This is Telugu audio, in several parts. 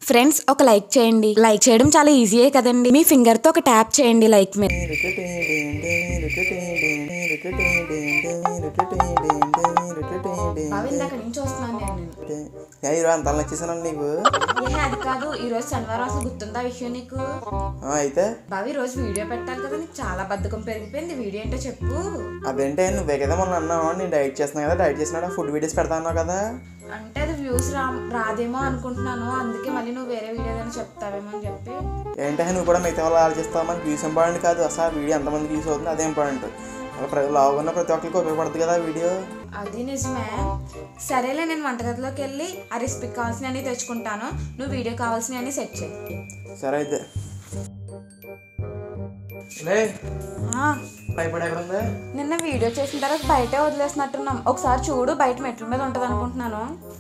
ఫ్రెండ్స్ ఒక లైక్ చేయండి లైక్ చేయడం చాలా ఈజీయే కదండి మీ ఫింగర్ తో ఒక ట్యాప్ చేయండి లైక్ మీద ఇందాక నుంచి వస్తున్నాను నేను ఈరోజు అంత నచ్చేసాను నీకు ఏ అది కాదు ఈ రోజు శనివారం అసలు గుర్తుందా విషయం నీకు ఆ, అయితే బావి ఈ రోజు వీడియో పెట్టాలి కదా నీకు చాలా బద్ధకం పెరిగిపోయింది వీడియో ఏంటో చెప్పు అదేంటే నువ్వే కదా మొన్న అన్నావు నేను డైట్ చేస్తున్నా కదా డైట్ చేసినా ఫుడ్ వీడియోస్ పెడతా అన్నావు కదా అంటే అది వ్యూస్ రా రాదేమో అనుకుంటున్నాను అందుకే మళ్ళీ నువ్వు వేరే వీడియో ఏదైనా చెప్తావేమో అని చెప్పి ఏంటంటే నువ్వు కూడా మిగతా వాళ్ళు ఆలోచిస్తావు మనకి వ్యూస్ ఇంపార్టెంట్ కాదు అసలు ఆ వీడియో ఎంతమందికి యూస్ అవుతుంది అదే ఇంపార్టెంట్ అలా ప్రతి లావుగా ఉన్న ప్రతి ఒక్కరికి ఉపయోగపడుతుంది కదా ఆ వీడియో అది నిజమే సరేలే నేను వంటగదిలోకి వెళ్ళి ఆ రెసిపీకి కావాల్సినవి తెచ్చుకుంటాను నువ్వు వీడియో కావాల్సినవి సెట్ చేయి సరే అయితే లే ఆ, భయపడే ఎక్కడ ఉంది నిన్న వీడియో చేసిన తర్వాత బయటే వదిలేసినట్టున్నాం ఒకసారి చూడు బయట మెట్ల మీద ఉంటుంది అనుకుంటున్నాను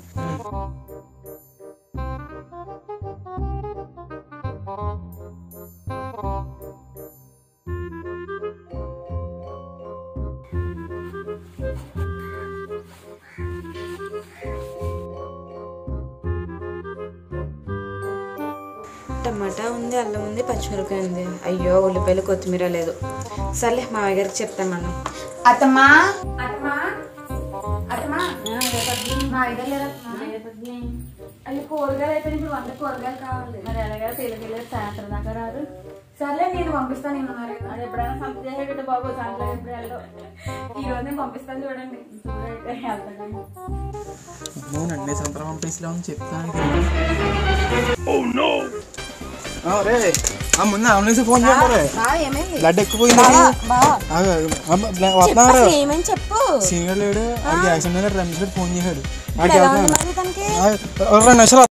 టమాటా ఉంది అల్లం ఉంది పచ్చిమిరపకాయ ఉంది అయ్యో ఉల్లిపాయలు కొత్తిమీర లేదు సర్లే మామయ్య గారికి చెప్తాను మనం అత్తమ్మా అత్తమ్మా అత్తమ్మా మామయ్య గారు లేరు అయ్యో కూరగాయలు అయిపోయి ఇప్పుడు వంట కూరగాయలు కావాలి మరి ఎలాగా తెలియదు సాయంత్రం దాకా రాదు సర్లే నేను పంపిస్తాను నేను ఉన్నారు కదా అది ఎప్పుడైనా సంత చేసేటట్టు బాబు సాయంత్రం ఎప్పుడు వెళ్ళదు ఈ రోజు నేను పంపిస్తాను చూడండి వెళ్తాను నువ్వు నన్నే సంతరం పంపించలే అని చెప్తాను రే ఆ ముందు అంబులెన్స్ ఫోన్ చేయమరే ఏమైంది బ్లడ్ ఎక్కువైంది వస్తున్నారు ఏమని చెప్పు సీనియర్ లేడు అది యాక్సిడెంట్ రమేష్ ఫోన్ చేశాడు వాడికి ఎలా వెళ్తున్నాను. ఉంది మరి తనకి ఆ, ఒక రెండు నిమిషాలు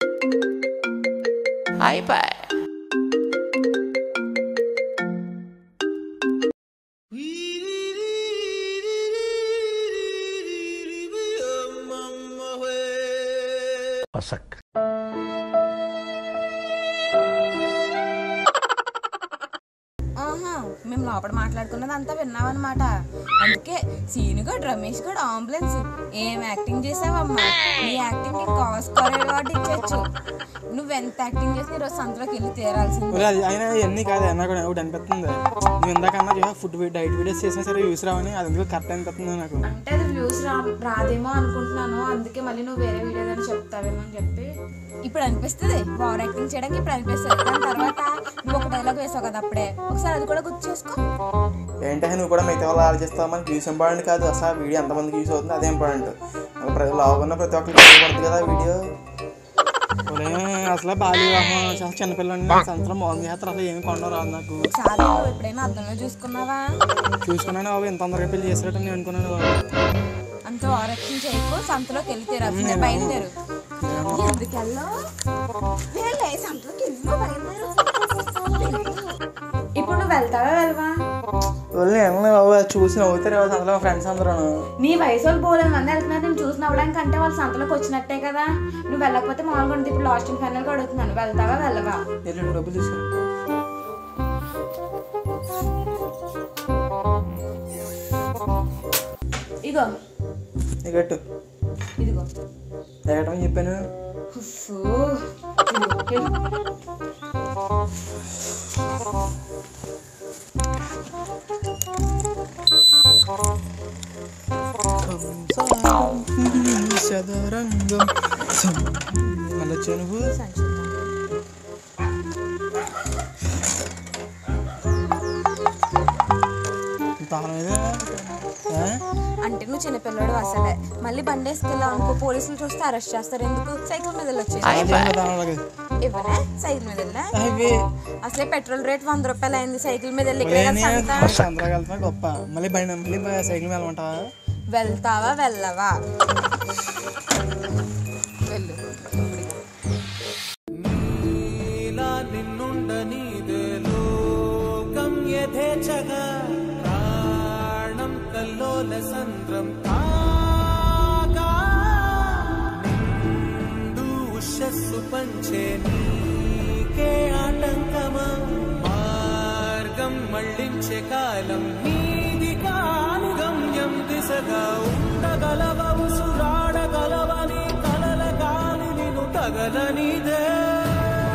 ఆహా మేము లోపల మాట్లాడుకున్నది అంతా విన్నావన్నమాట అందుకే సీనుగా రమేష్ గడు అంబులెన్స్ ఏం యాక్టింగ్ చేసావమ్మా నీ యాక్టింగ్ నీకు ఆస్కార్ అవార్డు ఇచ్చచ్చు నువ్వు ఎంత యాక్టింగ్ చేసి ఈరోజు సంతలోకి వెళ్ళి తీరాల్సింది ఒరే, అది అయినా ఇవన్నీ కాదు నాకు ఒకటి అనిపిస్తుంది నువ్వు ఇందాకన్నా చూసా ఫుడ్ డైట్ వీడియోస్ చేసినా సరే యూస్ రావని అది ఎందుకు కరెక్ట్ అనిపిస్తుంది నాకు అంటే అది వ్యూస్ రా రాదేమో అనుకుంటున్నాను అందుకే మళ్ళీ నువ్వు వేరే వీడియో ఏదైనా చెప్తావేమో అని చెప్పి ఇప్పుడు అనిపిస్తుంది ఓవర్ యాక్టింగ్ చేయడానికి ఇప్పుడు అనిపిస్తుంది దాని తర్వాత నువ్వు ఒక డైలాగ్ వేసావు కదా అప్పుడే ఒకసారి అది కూడా గుర్తు చేసుకో ఏంటంటే నువ్వు కూడా మిగతా వాళ్ళు ఆలోచిస్తావు మనకి యూస్ ఇంపార్టెంట్ కాదు అసలు ఆ వీడియో ఎంతమందికి యూస్ అవుతుంది అదే ఇంపార్టెంట్ అలా ప్రతి లావుగా ఉన్న ప్రతి ఒక్కరికి ఉపయోగపడుతుంది కదా ఆ వీడియో ఒరే, అసలు బాగా వివాహం చాలా చిన్నపిల్లని సంవత్సరం మోసం చేస్తారు అసలు ఏమి కొండ రాదు నాకు ఒకసారి నువ్వు ఎప్పుడైనా అర్థంలో చూసుకున్నావా చూసుకున్నాను బాబు ఇంత తొందరగా పెళ్లి చేసినట్టు నేను అనుకున్నాను బాబు అంత ఆరక్షణ చేయకు సంతలోకి వెళ్ళి తీరాల్సిందే బయలుదేరు ఎందుకు వెళ్ళావు? వెళ్ళే, సంతలోకి ఎందుకు బయలుదేరు? ఇప్పుడు నువ్వు వెళ్తావా వెళ్ళవా వాళ్ళు ఏమన్నా బాబు అది చూసి నవ్వుతారు కదా అందులో ఫ్రెండ్స్ అందరూ నీ వయసు వాళ్ళు పోలేదు మంది వెళ్తున్నారు నేను చూసి నవ్వడానికి అంటే వాళ్ళు సంతలోకి వచ్చినట్టే కదా నువ్వు వెళ్ళకపోతే మామూలుగా ఉంటుంది ఇప్పుడు లాస్ట్ అండ్ ఫైనల్ గా అడుగుతున్నాను వెళ్తావా వెళ్ళవా వెళ్ళండి డబ్బులు తీసుకురా ఇగో ఎగట్టు ఇదిగో ఎగటమని చెప్పాను ఉఫ్ఫు. ఇదిగో, ఇదిగో. సదరంగం మళ్ళీ వచ్చావు నువ్వు తాళం ఏదో ఆ? అంటే నువ్వు చిన్నపిల్లడు అసలే మళ్ళీ బండి వేసుకెళ్ళావు అనుకో పోలీసులు చూస్తే అరెస్ట్ చేస్తారు ఎందుకు సైకిల్ మీద వెళ్ళొచ్చేది అదేం తాళం లాగా. ఇవ్వనే సైకిల్ మీద వెళ్ళా అవి అసలే పెట్రోల్ రేట్ వంద రూపాయలు అయింది సైకిల్ మీద వెళ్ళి ఇక్కడ నేను సంత. చంద్రగా వెళ్తున్నా గొప్ప మళ్ళీ బండి మళ్ళీ బ- సైకిల్ మీద వెళ్ళమంటావా వెళ్తావా వెళ్ళవా వెళ్ళు నీలా నిన్నుండనీదే లోకం యథేచ్ఛగా ప్రాణం కల్లోల సంద్రం కాగా నిండు ఉషస్సు పంచే నీకే ఆటంకమా మార్గం మళ్ళించే కాలం నీది కాను గమ్యం దిశగా ఉండగలవ ఉసురాడగలవని కలల గాలి నిన్ను తగలనిదే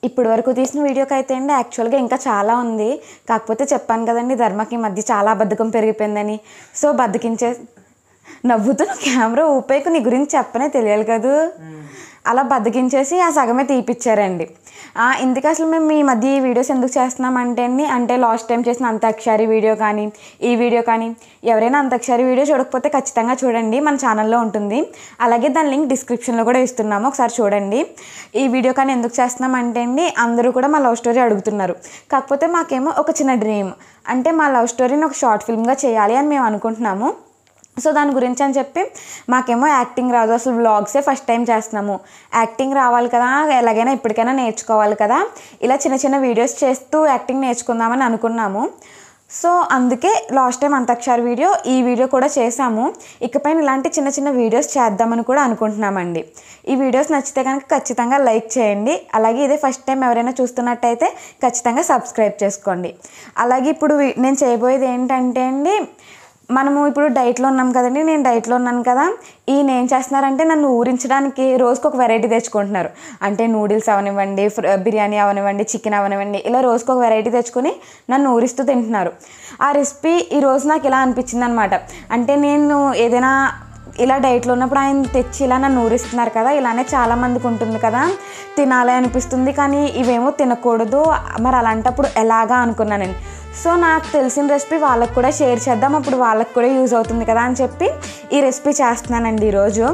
ఇప్పటి వరకు తీసిన వీడియోకి అయితే అండి యాక్చువల్గా ఇంకా చాలా ఉంది కాకపోతే చెప్పాను కదండి ధర్మకి ఈ మధ్య చాలా బద్ధకం పెరిగిపోయిందని సో బద్దకించే నవ్వుతున్న కెమెరా ఊపేకు నీ గురించి చెప్పనే తెలియాలి కదూ అలా బద్దకించేసి ఆ సగమే తీపిచ్చారండి ఆ, ఇందుకు అసలు మేము ఈ మధ్య ఈ వీడియోస్ ఎందుకు చేస్తున్నామంటే అండి అంటే లాస్ట్ టైం చేసిన అంతాక్షరి వీడియో కానీ ఈ వీడియో కానీ ఎవరైనా అంతాక్షరి వీడియో చూడకపోతే ఖచ్చితంగా చూడండి మన ఛానల్లో ఉంటుంది అలాగే దాని లింక్ డిస్క్రిప్షన్లో కూడా ఇస్తున్నాము ఒకసారి చూడండి ఈ వీడియో కానీ ఎందుకు చేస్తున్నామంటే అండి అందరూ కూడా మా లవ్ స్టోరీ అడుగుతున్నారు కాకపోతే మాకేమో ఒక చిన్న డ్రీమ్ అంటే మా లవ్ స్టోరీని ఒక షార్ట్ ఫిల్మ్గా చేయాలి అని మేము అనుకుంటున్నాము సో దాని గురించి అని చెప్పి మాకేమో యాక్టింగ్ రాదు అసలు వ్లాగ్సే ఫస్ట్ టైం చేస్తున్నాము యాక్టింగ్ రావాలి కదా ఎలాగైనా ఇప్పటికైనా నేర్చుకోవాలి కదా ఇలా చిన్న చిన్న వీడియోస్ చేస్తూ యాక్టింగ్ నేర్చుకుందామని అనుకున్నాము సో అందుకే లాస్ట్ టైం అంతాక్షరి వీడియో ఈ వీడియో కూడా చేసాము ఇకపైన ఇలాంటి చిన్న చిన్న వీడియోస్ చేద్దామని కూడా అనుకుంటున్నామండి ఈ వీడియోస్ నచ్చితే కనుక ఖచ్చితంగా లైక్ చేయండి అలాగే ఇదే ఫస్ట్ టైం ఎవరైనా చూస్తున్నట్టయితే ఖచ్చితంగా సబ్స్క్రైబ్ చేసుకోండి అలాగే ఇప్పుడు వీ- నేను చేయబోయేది ఏంటంటే అండి మనము ఇప్పుడు డైట్లో ఉన్నాం కదండి నేను డైట్లో ఉన్నాను కదా ఈయన ఏం చేస్తున్నారంటే నన్ను ఊరించడానికి రోజుకు ఒక వెరైటీ తెచ్చుకుంటున్నారు అంటే నూడిల్స్ అవనివ్వండి ఫ్ర- బిర్యానీ అవనివ్వండి చికెన్ అవనివ్వండి ఇలా రోజుకు ఒక వెరైటీ తెచ్చుకొని నన్ను ఊరిస్తూ తింటున్నారు ఆ రెసిపీ ఈ రోజు నాకు ఇలా అనిపించింది అనమాట అంటే నేను ఏదైనా ఇలా డైట్లో ఉన్నప్పుడు ఆయన తెచ్చి ఇలా నన్ను ఊరిస్తున్నారు కదా ఇలానే చాలా మందికి ఉంటుంది కదా తినాలి అనిపిస్తుంది కానీ ఇవేమో తినకూడదు మరి అలాంటప్పుడు ఎలాగా అనుకున్నానండి సో నాకు తెలిసిన రెసిపీ వాళ్ళకి కూడా షేర్ చేద్దాం అప్పుడు వాళ్ళకి కూడా యూజ్ అవుతుంది కదా అని చెప్పి ఈ రెసిపీ చేస్తున్నానండి ఈరోజు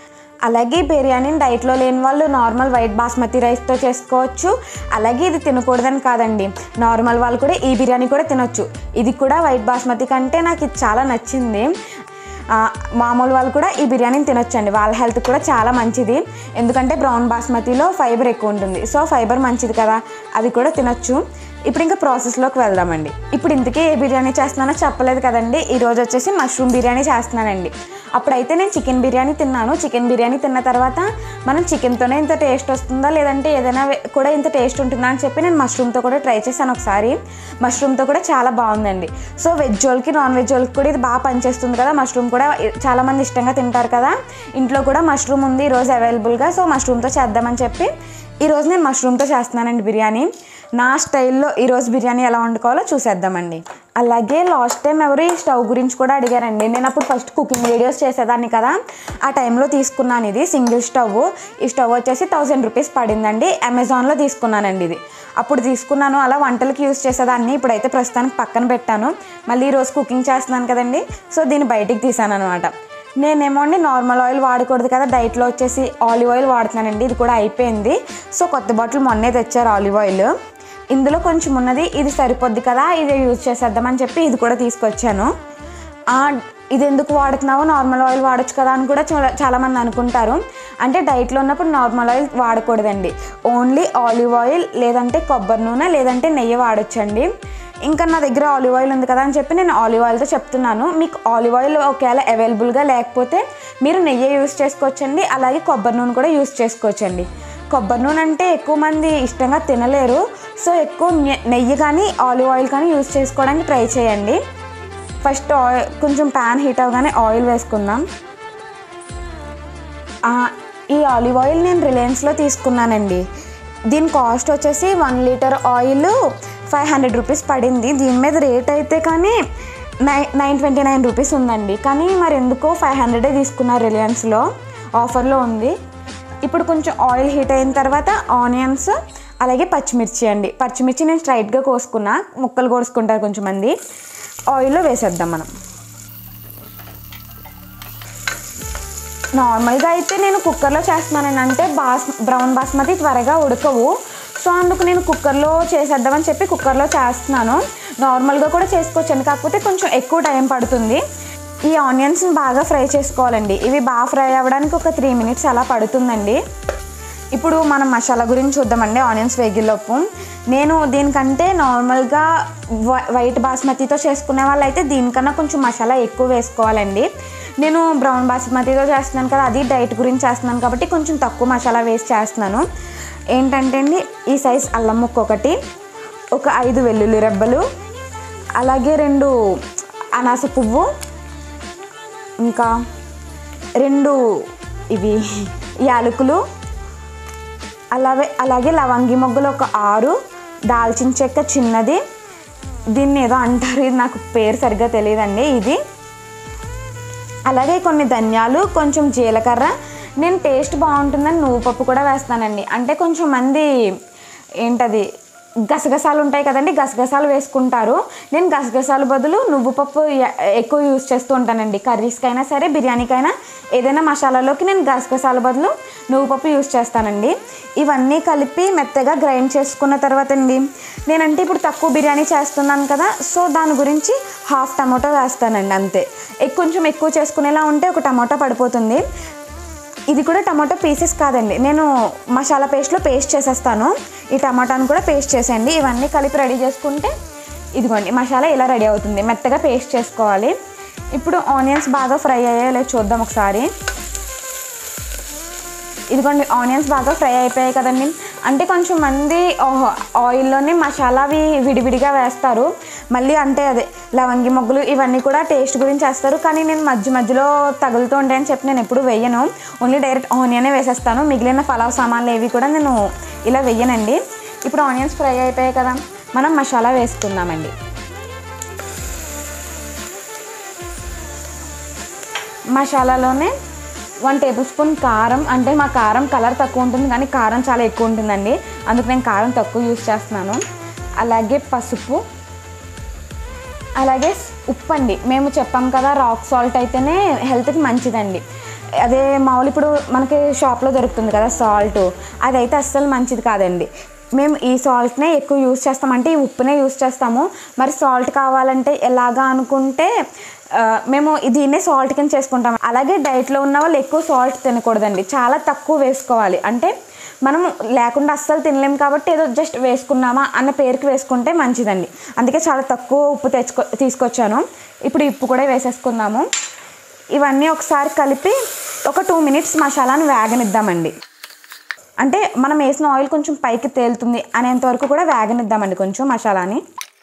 అలాగే బిర్యానీని డైట్లో లేని వాళ్ళు నార్మల్ వైట్ బాస్మతి రైస్తో చేసుకోవచ్చు అలాగే ఇది తినకూడదని కాదండి నార్మల్ వాళ్ళు కూడా ఈ బిర్యానీ కూడా తినొచ్చు ఇది కూడా వైట్ బాస్మతి కంటే నాకు ఇది చాలా నచ్చింది ఆ, మామూలు వాళ్ళు కూడా ఈ బిర్యానీని తినొచ్చండి వాళ్ళ హెల్త్ కూడా చాలా మంచిది ఎందుకంటే బ్రౌన్ బాస్మతిలో ఫైబర్ ఎక్కువ ఉంటుంది సో ఫైబర్ మంచిది కదా అది కూడా తినొచ్చు ఇప్పుడు ఇంకా ప్రాసెస్లోకి వెళ్దామండి ఇప్పుడు ఇంతకీ ఏ బిర్యానీ చేస్తున్నానో చెప్పలేదు కదండి ఈరోజు వచ్చేసి మష్రూమ్ బిర్యానీ చేస్తున్నానండి అప్పుడైతే నేను చికెన్ బిర్యానీ తిన్నాను చికెన్ బిర్యానీ తిన్న తర్వాత మనం చికెన్తోనే ఇంత టేస్ట్ వస్తుందా లేదంటే ఏదైనా వే- కూడా ఇంత టేస్ట్ ఉంటుందా అని చెప్పి నేను మష్రూమ్తో కూడా ట్రై చేశాను ఒకసారి మష్రూమ్తో కూడా చాలా బాగుందండి సో వెజ్ వాళ్ళకి నాన్ వెజ్ వాళ్ళకి కూడా ఇది బాగా పనిచేస్తుంది కదా మష్రూమ్ కూడా చాలా మంది ఇష్టంగా తింటారు కదా ఇంట్లో కూడా మష్రూమ్ ఉంది ఈరోజు అవైలబుల్గా సో మష్రూమ్తో చేద్దామని చెప్పి ఈరోజు నేను మష్రూమ్తో చేస్తున్నానండి బిర్యానీ నా స్టైల్లో ఈరోజు బిర్యానీ ఎలా వండుకోవాలో చూసేద్దామండి అలాగే లాస్ట్ టైం ఎవరు ఈ స్టవ్ గురించి కూడా అడిగారండి నేను అప్పుడు ఫస్ట్ కుకింగ్ వీడియోస్ చేసేదాన్ని కదా ఆ టైంలో తీసుకున్నాను ఇది సింగిల్ స్టవ్ ఈ స్టవ్ వచ్చేసి థౌజండ్ రూపీస్ పడిందండి అమెజాన్లో తీసుకున్నానండి ఇది అప్పుడు తీసుకున్నాను అలా వంటలకి యూస్ చేసేదాన్ని ఇప్పుడైతే ప్రస్తుతానికి పక్కన పెట్టాను మళ్ళీ ఈరోజు కుకింగ్ చేస్తున్నాను కదండి సో దీన్ని బయటికి తీసాను అనమాట నేనేమో అండి నార్మల్ ఆయిల్ వాడకూడదు కదా డైట్లో వచ్చేసి ఆలివ్ ఆయిల్ వాడుతున్నానండి ఇది కూడా అయిపోయింది సో కొత్త బాటిల్ మొన్నే తెచ్చారు ఆలివ్ ఆయిల్ ఇందులో కొంచెం ఉన్నది ఇది సరిపోద్ది కదా ఇది యూజ్ చేసేద్దామని చెప్పి ఇది కూడా తీసుకొచ్చాను ఆ, ఇది ఎందుకు వాడుతున్నావు నార్మల్ ఆయిల్ వాడచ్చు కదా అని కూడా చాలా చాలామంది అనుకుంటారు అంటే డైట్లో ఉన్నప్పుడు నార్మల్ ఆయిల్ వాడకూడదండి ఓన్లీ ఆలివ్ ఆయిల్ లేదంటే కొబ్బరి నూనె లేదంటే నెయ్యి వాడొచ్చండి ఇంకా నా దగ్గర ఆలివ్ ఆయిల్ ఉంది కదా అని చెప్పి నేను ఆలివ్ ఆయిల్తో చెప్తున్నాను మీకు ఆలివ్ ఆయిల్ ఒకవేళ అవైలబుల్గా లేకపోతే మీరు నెయ్యి యూస్ చేసుకోవచ్చండి అలాగే కొబ్బరి నూనె కూడా యూస్ చేసుకోవచ్చండి కొబ్బరి నూనె అంటే ఎక్కువ మంది ఇష్టంగా తినలేరు సో ఎక్కువ నె- నెయ్యి కానీ ఆలివ్ ఆయిల్ కానీ యూస్ చేసుకోవడానికి ట్రై చేయండి ఫస్ట్ ఆయిల్ కొంచెం ప్యాన్ హీట్ అవగానే ఆయిల్ వేసుకుందాం ఆ, ఈ ఆలివ్ ఆయిల్ నేను రిలయన్స్లో తీసుకున్నానండి దీని కాస్ట్ వచ్చేసి one litre oil five hundred rupees పడింది దీని మీద రేట్ అయితే కానీ nine nine twenty nine rupees ఉందండి కానీ మరి ఎందుకో ఫైవ్ హండ్రెడే తీసుకున్నారు రిలయన్స్లో ఆఫర్లో ఉంది ఇప్పుడు కొంచెం ఆయిల్ హీట్ అయిన తర్వాత ఆనియన్స్ అలాగే పచ్చిమిర్చి అండి పచ్చిమిర్చి నేను స్ట్రైట్గా కోసుకున్నా ముక్కలు కోసుకుంటారు కొంచెం మంది ఆయిల్లో వేసేద్దాం మనం నార్మల్గా అయితే నేను కుక్కర్లో చేస్తున్నాను అంటే బాస్ బ్రౌన్ బాస్మతి త్వరగా ఉడకవు సో అందుకు నేను కుక్కర్లో చేసేద్దామని చెప్పి కుక్కర్లో చేస్తున్నాను నార్మల్గా కూడా చేసుకోవచ్చండి కాకపోతే కొంచెం ఎక్కువ టైం పడుతుంది ఈ ఆనియన్స్ని బాగా ఫ్రై చేసుకోవాలండి ఇవి బాగా ఫ్రై అవ్వడానికి ఒక త్రీ మినిట్స్ అలా పడుతుందండి ఇప్పుడు మనం మసాలా గురించి చూద్దామండి ఆనియన్స్ వేగిలోపు నేను దీనికంటే నార్మల్గా వై- వైట్ బాస్మతితో చేసుకునే వాళ్ళైతే దీనికన్నా కొంచెం మసాలా ఎక్కువ వేసుకోవాలండి నేను బ్రౌన్ బాస్మతితో చేస్తున్నాను కదా అది డైట్ గురించి చేస్తున్నాను కాబట్టి కొంచెం తక్కువ మసాలా వేసి చేస్తున్నాను ఏంటంటే అండి ఈ సైజ్ అల్లం ముక్క ఒకటి ఒక ఐదు వెల్లుల్లి రెబ్బలు అలాగే రెండు అనాస పువ్వు ఇంకా రెండు ఇవి యాలకులు అలాగే అలాగే లవంగి మొగ్గలు ఒక ఆరు దాల్చిన చెక్క చిన్నది దీన్ని ఏదో అంటారు ఇది నాకు పేరు సరిగ్గా తెలియదండి ఇది అలాగే కొన్ని ధనియాలు కొంచెం జీలకర్ర నేను టేస్ట్ బాగుంటుందని నువ్వు పప్పు కూడా వేస్తానండి అంటే కొంచెం మంది ఏంటది గసగసాలు ఉంటాయి కదండి గసగసాలు వేసుకుంటారు నేను గసగసాలు బదులు నువ్వు పప్పు ఎ- ఎక్కువ యూజ్ చేస్తూ ఉంటానండి కర్రీస్కైనా సరే బిర్యానీకైనా ఏదైనా మసాలాలోకి నేను గసగసాల బదులు నువ్వు పప్పు యూజ్ చేస్తానండి ఇవన్నీ కలిపి మెత్తగా గ్రైండ్ చేసుకున్న తర్వాత అండి నేనంటే ఇప్పుడు తక్కువ బిర్యానీ చేస్తున్నాను కదా సో దాని గురించి హాఫ్ టమాటో వేస్తానండి అంతే ఎక్- కొంచెం ఎక్కువ చేసుకునేలా ఉంటే ఒక టమాటో పడిపోతుంది ఇది కూడా టమాటో పీసెస్ కాదండి నేను మసాలా పేస్ట్లో పేస్ట్ చేసేస్తాను ఈ టమాటాను కూడా పేస్ట్ చేసేయండి ఇవన్నీ కలిపి రెడీ చేసుకుంటే ఇదిగోండి మసాలా ఇలా రెడీ అవుతుంది మెత్తగా పేస్ట్ చేసుకోవాలి ఇప్పుడు ఆనియన్స్ బాగా ఫ్రై అయ్యాయో లేదో చూద్దాం ఒకసారి ఇదిగోండి ఆనియన్స్ బాగా ఫ్రై అయిపోయాయి కదండి అంటే కొంచెం మంది ఆహ్, ఆయిల్లోనే మసాలావి విడివిడిగా వేస్తారు మళ్ళీ అంటే అదే లవంగి మొగ్గులు ఇవన్నీ కూడా టేస్ట్ గురించి వేస్తారు కానీ నేను మధ్య మధ్యలో తగులుతూ ఉంటాయని చెప్పి నేను ఎప్పుడు వేయను ఓన్లీ డైరెక్ట్ ఆనియనే వేసేస్తాను మిగిలిన పలావ్ సామాన్లు ఏవి కూడా నేను ఇలా వేయనండి ఇప్పుడు ఆనియన్స్ ఫ్రై అయిపోయాయి కదా మనం మసాలా వేసుకుందామండి మసాలాలోనే వన్ టేబుల్ స్పూన్ కారం అంటే మా కారం కలర్ తక్కువ ఉంటుంది కానీ కారం చాలా ఎక్కువ ఉంటుందండి అందుకు నేను కారం తక్కువ యూజ్ చేస్తున్నాను అలాగే పసుపు అలాగే ఉప్పు అండి మేము చెప్పాం కదా రాక్ సాల్ట్ అయితేనే హెల్త్కి మంచిదండి అదే మామూలు ఇప్పుడు మనకి షాప్లో దొరుకుతుంది కదా సాల్ట్ అదైతే అస్సలు మంచిది కాదండి మేము ఈ సాల్ట్నే ఎక్కువ యూజ్ చేస్తామంటే ఈ ఉప్పునే యూజ్ చేస్తాము మరి సాల్ట్ కావాలంటే ఎలాగా అనుకుంటే ఆ, మేము దీన్నే సాల్ట్ కింద చేసుకుంటాం అలాగే డైట్లో ఉన్న వాళ్ళు ఎక్కువ సాల్ట్ తినకూడదండి చాలా తక్కువ వేసుకోవాలి అంటే మనం లేకుండా అస్సలు తినలేం కాబట్టి ఏదో జస్ట్ వేసుకున్నామా అన్న పేరుకి వేసుకుంటే మంచిదండి అందుకే చాలా తక్కువ ఉప్పు తెచ్చుకో తీసుకొచ్చాను ఇప్పుడు ఈ ఉప్పు కూడా వేసేసుకుందాము ఇవన్నీ ఒకసారి కలిపి ఒక టూ మినిట్స్ మసాలాను వేగనిద్దామండి అంటే మనం వేసిన ఆయిల్ కొంచెం పైకి తేలుతుంది అనేంత వరకు కూడా వేగనిద్దామండి కొంచెం మసాలాని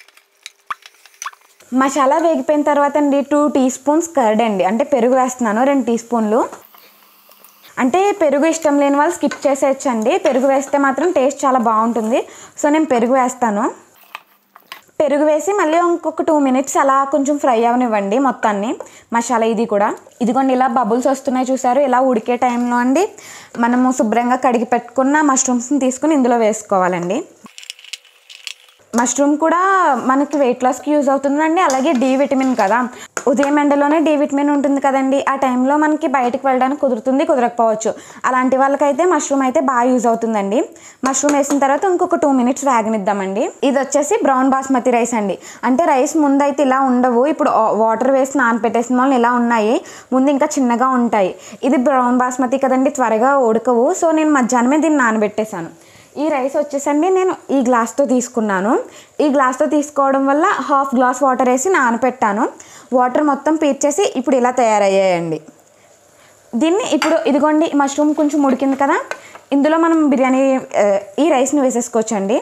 మసాలా వేగిపోయిన తర్వాత అండి టూ టీ స్పూన్స్ కర్డ్ అండి అంటే పెరుగు వేస్తున్నాను రెండు టీ స్పూన్లు అంటే పెరుగు ఇష్టం లేని వాళ్ళు స్కిప్ చేసేయచ్చండి పెరుగు వేస్తే మాత్రం టేస్ట్ చాలా బాగుంటుంది సో నేను పెరుగు వేస్తాను పెరుగు వేసి మళ్ళీ ఇంకొక టూ మినిట్స్ అలా కొంచెం ఫ్రై అవనివ్వండి మొత్తాన్ని మసాలా ఇది కూడా ఇదిగోండి ఇలా బబుల్స్ వస్తున్నాయి చూసారు ఇలా ఉడికే టైంలో అండి మనము శుభ్రంగా కడిగి పెట్టుకున్న మష్రూమ్స్ని తీసుకుని ఇందులో వేసుకోవాలండి మష్రూమ్ కూడా మనకి వెయిట్ లాస్కి యూజ్ అవుతుందండి అలాగే డి విటమిన్ కదా ఉదయం ఎండలోనే డి విటమిన్ ఉంటుంది కదండి ఆ టైంలో మనకి బయటకు వెళ్ళడానికి కుదురుతుంది కుదరకపోవచ్చు అలాంటి వాళ్ళకైతే మష్రూమ్ అయితే బాగా యూజ్ అవుతుందండి మష్రూమ్ వేసిన తర్వాత ఇంకొక టూ మినిట్స్ వేగనిద్దామండి ఇది వచ్చేసి బ్రౌన్ బాస్మతి రైస్ అండి అంటే రైస్ ముందు అయితే ఇలా ఉండవు ఇప్పుడు వాటర్ వేసి నానపెట్టేసిన వాళ్ళు ఇలా ఉన్నాయి ముందు ఇంకా చిన్నగా ఉంటాయి ఇది బ్రౌన్ బాస్మతి కదండి త్వరగా ఉడకవు సో నేను మధ్యాహ్నమే దీన్ని నానబెట్టేశాను ఈ రైస్ వచ్చేసండి నేను ఈ గ్లాస్తో తీసుకున్నాను ఈ గ్లాస్తో తీసుకోవడం వల్ల హాఫ్ గ్లాస్ వాటర్ వేసి నానపెట్టాను వాటర్ మొత్తం పీర్చేసి ఇప్పుడు ఇలా తయారయ్యాయండి దీన్ని ఇప్పుడు ఇదిగోండి మష్రూమ్ కొంచెం ఉడికింది కదా ఇందులో మనం బిర్యానీ ఆ, ఈ రైస్ని వేసేసుకోవచ్చండి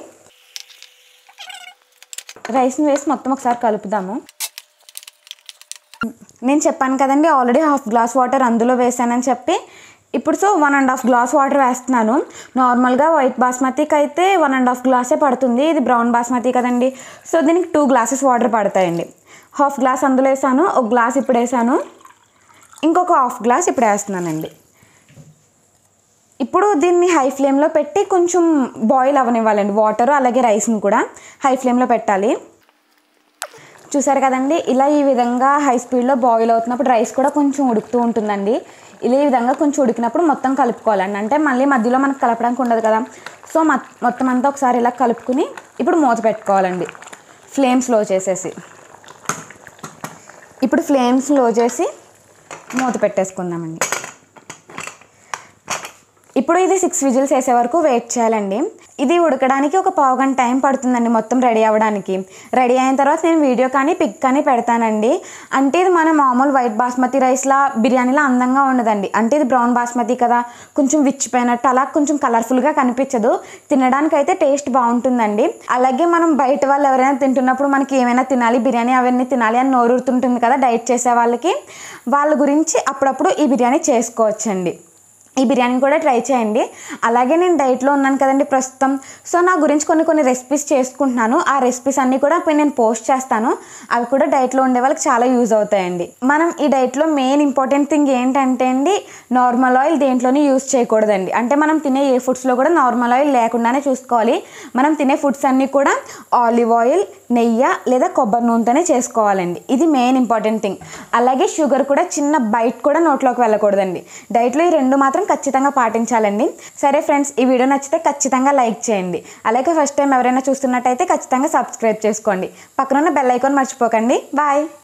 రైస్ని వేసి మొత్తం ఒకసారి కలుపుదాము నేను చెప్పాను కదండి ఆల్రెడీ హాఫ్ గ్లాస్ వాటర్ అందులో వేసానని చెప్పి ఇప్పుడు so one and half glass water వేస్తున్నాను నార్మల్గా వైట్ బాస్మతికి అయితే వన్ అండ్ హాఫ్ గ్లాసే పడుతుంది ఇది బ్రౌన్ బాస్మతి కదండి సో దీనికి టూ గ్లాసెస్ వాటర్ పడతాయండి హాఫ్ గ్లాస్ అందులో వేసాను ఒక గ్లాస్ ఇప్పుడు వేసాను ఇంకొక హాఫ్ గ్లాస్ ఇప్పుడు వేస్తున్నానండి ఇప్పుడు దీన్ని హై ఫ్లేమ్లో పెట్టి కొంచెం బాయిల్ అవ్వనివ్వాలండి వాటర్ అలాగే రైస్ని కూడా హై ఫ్లేమ్లో పెట్టాలి చూసారు కదండి ఇలా ఈ విధంగా హై స్పీడ్లో బాయిల్ అవుతున్నప్పుడు రైస్ కూడా కొంచెం ఉడుకుతూ ఉంటుందండి ఇలా ఈ విధంగా కొంచెం ఉడికినప్పుడు మొత్తం కలుపుకోవాలండి అంటే మళ్ళీ మధ్యలో మనకు కలపడానికి ఉండదు కదా సో మొత్- మొత్తం అంతా ఒకసారి ఇలా కలుపుకుని ఇప్పుడు మూత పెట్టుకోవాలండి ఫ్లేమ్ స్లో చేసేసి ఇప్పుడు ఫ్లేమ్ స్లో చేసి మూత పెట్టేసుకుందామండి ఇప్పుడు ఇది సిక్స్ విజిల్స్ వేసే వరకు వెయిట్ చేయాలండి ఇది ఉడకడానికి ఒక పావు గంట టైం పడుతుందండి మొత్తం రెడీ అవ్వడానికి రెడీ అయిన తర్వాత నేను వీడియో కానీ పిక్ కానీ పెడతానండి అంటే ఇది మన మామూలు వైట్ బాస్మతి రైస్లా బిర్యానీలా అందంగా ఉండదండి అంటే ఇది బ్రౌన్ బాస్మతి కదా కొంచెం విచ్చిపోయినట్టు అలా కొంచెం కలర్ఫుల్గా కనిపించదు తినడానికి అయితే టేస్ట్ బాగుంటుందండి అలాగే మనం బయట వాళ్ళు ఎవరైనా తింటున్నప్పుడు మనకి ఏమైనా తినాలి బిర్యానీ అవన్నీ తినాలి అని నోరుతుంటుంది కదా డైట్ చేసే వాళ్ళకి వాళ్ళ గురించి అప్పుడప్పుడు ఈ బిర్యానీ చేసుకోవచ్చండి ఈ బిర్యానీ కూడా ట్రై చేయండి అలాగే నేను డైట్లో ఉన్నాను కదండి ప్రస్తుతం సో నా గురించి కొన్ని కొన్ని రెసిపీస్ చేసుకుంటున్నాను ఆ రెసిపీస్ అన్నీ కూడా ఇప్పుడు నేను పోస్ట్ చేస్తాను అవి కూడా డైట్లో ఉండే వాళ్ళకి చాలా యూజ్ అవుతాయండి మనం ఈ డైట్లో మెయిన్ ఇంపార్టెంట్ థింగ్ ఏంటంటే అండి నార్మల్ ఆయిల్ దేంట్లోనే యూజ్ చేయకూడదండి అంటే మనం తినే ఏ ఫుడ్స్లో కూడా నార్మల్ ఆయిల్ లేకుండానే చూసుకోవాలి మనం తినే ఫుడ్స్ అన్నీ కూడా ఆలివ్ ఆయిల్ నెయ్యి లేదా కొబ్బరి నూనెతోనే చేసుకోవాలండి ఇది మెయిన్ ఇంపార్టెంట్ థింగ్ అలాగే షుగర్ కూడా చిన్న బైట్ కూడా నోట్లోకి వెళ్ళకూడదండి డైట్లో ఈ రెండు మాత్రం ఖచ్చితంగా పాటించాలండి సరే ఫ్రెండ్స్ ఈ వీడియో నచ్చితే ఖచ్చితంగా లైక్ చేయండి అలాగే ఫస్ట్ టైం ఎవరైనా చూస్తున్నట్టయితే ఖచ్చితంగా సబ్స్క్రైబ్ చేసుకోండి పక్కనున్న బెల్ ఐకాన్ మర్చిపోకండి బాయ్